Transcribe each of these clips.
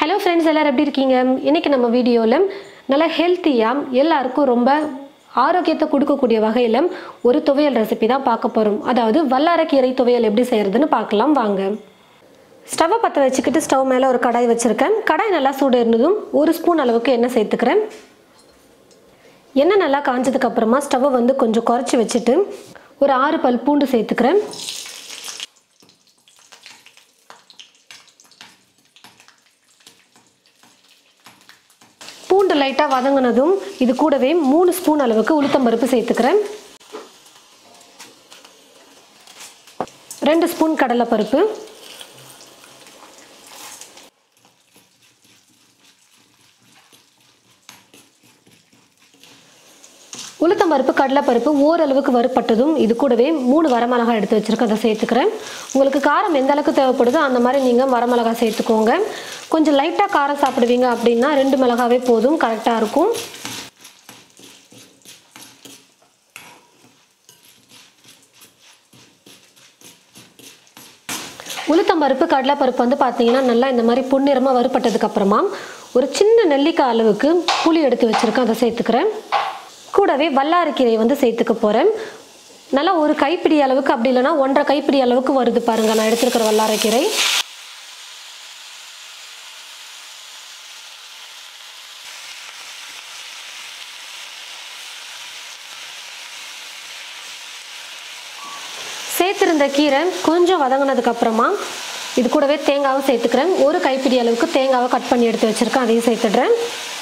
hello friends எல்லோரும் எப்படி இருக்கீங்க இன்றைக்கி நம்ம வீடியோவில் நல்லா ஹெல்த்தியாக எல்லாருக்கும் ரொம்ப ஆரோக்கியத்தை கொடுக்கக்கூடிய வகையில் ஒரு துவையல் ரெசிபி தான் பார்க்க போகிறோம் அதாவது வல்லாரக்கீரை துவையல் எப்படி செய்கிறதுன்னு பார்க்கலாம் வாங்க ஸ்டவ்வை பற்ற வச்சுக்கிட்டு ஸ்டவ் மேலே ஒரு கடாய் வச்சுருக்கேன் கடாய் நல்லா சூடு இருந்ததும் ஒரு ஸ்பூன் அளவுக்கு எண்ணெய் சேர்த்துக்கிறேன் எண்ணெய் நல்லா காஞ்சதுக்கு அப்புறமா ஸ்டவ்வை வந்து கொஞ்சம் குறைச்சி வச்சுட்டு ஒரு ஆறு பல் பூண்டு சேர்த்துக்கிறேன் பூண்டு லைட்டாக வதங்கினதும் இது கூடவே மூணு ஸ்பூன் அளவுக்கு உளுத்தம்பருப்பு சேர்த்துக்கிறேன் ரெண்டு ஸ்பூன் கடலைப்பருப்பு உளுத்தம்பருப்பு கடலைப்பருப்பு ஓரளவுக்கு வறுப்பட்டதும் இது கூடவே மூணு வரமிளகாய் எடுத்து வச்சுருக்கேன் அதை சேர்த்துக்கிறேன் உங்களுக்கு காரம் எந்த அளவுக்கு தேவைப்படுதோ அந்த மாதிரி நீங்கள் வரமிளகாய் சேர்த்துக்கோங்க கொஞ்சம் லைட்டாக காரம் சாப்பிடுவீங்க அப்படின்னா ரெண்டு மிளகாவே போதும் கரெக்டாக இருக்கும் உளுத்தம்பருப்பு கடலைப்பருப்பு வந்து பார்த்தீங்கன்னா நல்லா இந்த மாதிரி பொன்னிறமாக வறுப்பட்டதுக்கு அப்புறமா ஒரு சின்ன நெல்லிக்காய் அளவுக்கு புளி எடுத்து வச்சுருக்கேன் அதை சேர்த்துக்கிறேன் கூடவே வல்லாரக்கீரை வந்து சேர்த்துக்க போகிறேன் நல்லா ஒரு கைப்பிடி அளவுக்கு அப்படி இல்லைன்னா ஒன்றரை கைப்பிடி அளவுக்கு வருது பாருங்கள் நான் எடுத்துருக்கிற வல்லாரக்கீரை சேர்த்துருந்த கீரை கொஞ்சம் வதங்கினதுக்கு அப்புறமா இது கூடவே தேங்காவும் சேர்த்துக்கிறேன் ஒரு கைப்பிடி அளவுக்கு தேங்காவை கட் பண்ணி எடுத்து வச்சுருக்கேன் அதையும் சேர்த்துடுறேன்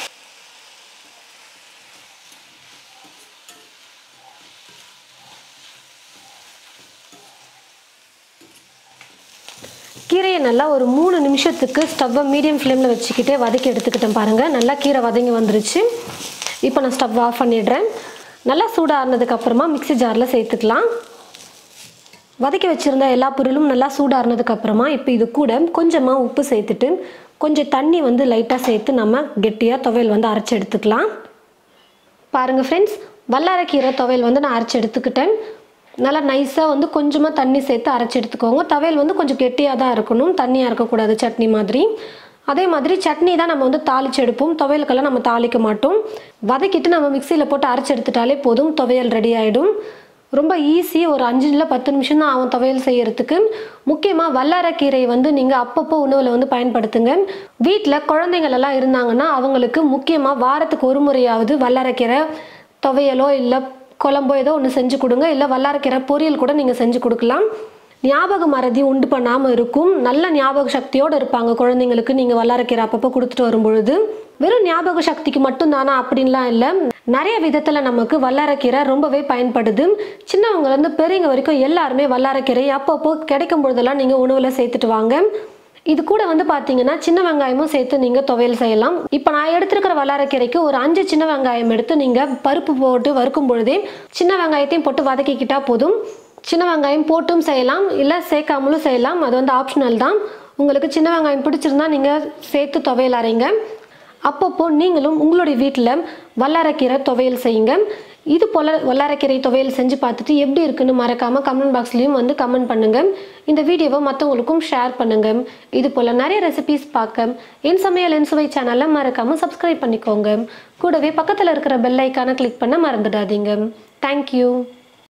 கீரையை நல்லா ஒரு மூணு நிமிஷத்துக்கு ஸ்டவ்வை மீடியம் ஃப்ளேமில் வச்சுக்கிட்டே வதக்கி எடுத்துக்கிட்டேன் பாருங்கள் நல்லா கீரை வதங்கி வந்துருச்சு இப்போ நான் ஸ்டவ் ஆஃப் பண்ணிடுறேன் நல்லா சூடாறினதுக்கு அப்புறமா மிக்ஸி ஜாரில் சேர்த்துக்கலாம் வதக்கி வச்சுருந்த எல்லா பொருளும் நல்லா சூடாறினதுக்கு அப்புறமா இப்போ இது கூட கொஞ்சமாக உப்பு சேர்த்துட்டு கொஞ்சம் தண்ணி வந்து லைட்டாக சேர்த்து நம்ம கெட்டியாக துவையல் வந்து அரைச்சி எடுத்துக்கலாம் பாருங்கள் ஃப்ரெண்ட்ஸ் வல்லாரக்கீரை துவையல் வந்து நான் அரைச்சி எடுத்துக்கிட்டேன் நல்லா நைஸாக வந்து கொஞ்சமாக தண்ணி சேர்த்து அரைச்சி எடுத்துக்கோங்க துவையல் வந்து கொஞ்சம் கெட்டியாக தான் இருக்கணும் தண்ணியாக இருக்கக்கூடாது சட்னி மாதிரி அதே மாதிரி சட்னி தான் நம்ம வந்து தாளிச்சு எடுப்போம் துவையலுக்கெல்லாம் நம்ம தாளிக்க மாட்டோம் வதக்கிட்டு நம்ம மிக்சியில் போட்டு அரைச்சி எடுத்துட்டாலே போதும் துவையல் ரெடி ஆகிடும் ரொம்ப ஈஸி ஒரு அஞ்சு இல்லை பத்து நிமிஷம் தான் ஆகும் துவையல் செய்யறதுக்கு முக்கியமாக வல்லாரக்கீரை வந்து நீங்கள் அப்பப்போ உணவில் வந்து பயன்படுத்துங்க வீட்டில் குழந்தைங்கள் எல்லாம் இருந்தாங்கன்னா அவங்களுக்கு முக்கியமாக வாரத்துக்கு ஒரு முறையாவது வல்லாரக்கீரை துவையலோ இல்லை குழம்போ ஏதோ ஒன்று செஞ்சு கொடுங்க இல்லை வல்லாரக்கீரை பொரியல் கூட நீங்கள் செஞ்சு கொடுக்கலாம் ஞாபக மறதி உண்டு பண்ணாமல் இருக்கும் நல்ல ஞாபக சக்தியோடு இருப்பாங்க குழந்தைங்களுக்கு நீங்கள் வல்லாரக்கீரை அப்பப்போ கொடுத்துட்டு வரும்பொழுது வெறும் ஞாபக சக்திக்கு மட்டும் தானா அப்படின்லாம் இல்லை நிறைய விதத்தில் நமக்கு வல்லாரக்கீரை ரொம்பவே பயன்படுது சின்னவங்கலேருந்து பெரியவங்க வரைக்கும் எல்லாருமே வல்லாரக்கீரை அப்பப்போ கிடைக்கும் பொழுதெல்லாம் நீங்கள் உணவில் சேர்த்துட்டு வாங்க இது கூட வந்து பார்த்தீங்கன்னா சின்ன வெங்காயமும் சேர்த்து நீங்கள் துவையல் செய்யலாம் இப்போ நான் எடுத்துருக்கிற வல்லாரக்கீரைக்கு ஒரு அஞ்சு சின்ன வெங்காயம் எடுத்து நீங்கள் பருப்பு போட்டு வறுக்கும் பொழுதே சின்ன வெங்காயத்தையும் போட்டு வதக்கிக்கிட்டா போதும் சின்ன வெங்காயம் போட்டும் செய்யலாம் இல்லை சேர்க்காமலும் செய்யலாம் அது வந்து ஆப்ஷனல் தான் உங்களுக்கு சின்ன வெங்காயம் பிடிச்சிருந்தா நீங்கள் சேர்த்து துவையல் அரைங்க அப்பப்போ நீங்களும் உங்களுடைய வீட்டில் வல்லாரக்கீரை துவையல் செய்யுங்க இது போல் வல்லாரக்கீரை துவையல் செஞ்சு பார்த்துட்டு எப்படி இருக்குன்னு மறக்காமல் கமெண்ட் பாக்ஸ்லேயும் வந்து கமெண்ட் பண்ணுங்கள் இந்த வீடியோவை மற்றவங்களுக்கும் ஷேர் பண்ணுங்கள் இது போல் நிறைய ரெசிபிஸ் பார்க்க என் சமையல் என் சுவை சேனலை மறக்காமல் சப்ஸ்கிரைப் பண்ணிக்கோங்க கூடவே பக்கத்தில் இருக்கிற பெல் ஐக்கானை கிளிக் பண்ண மறந்துடாதீங்க தேங்க்யூ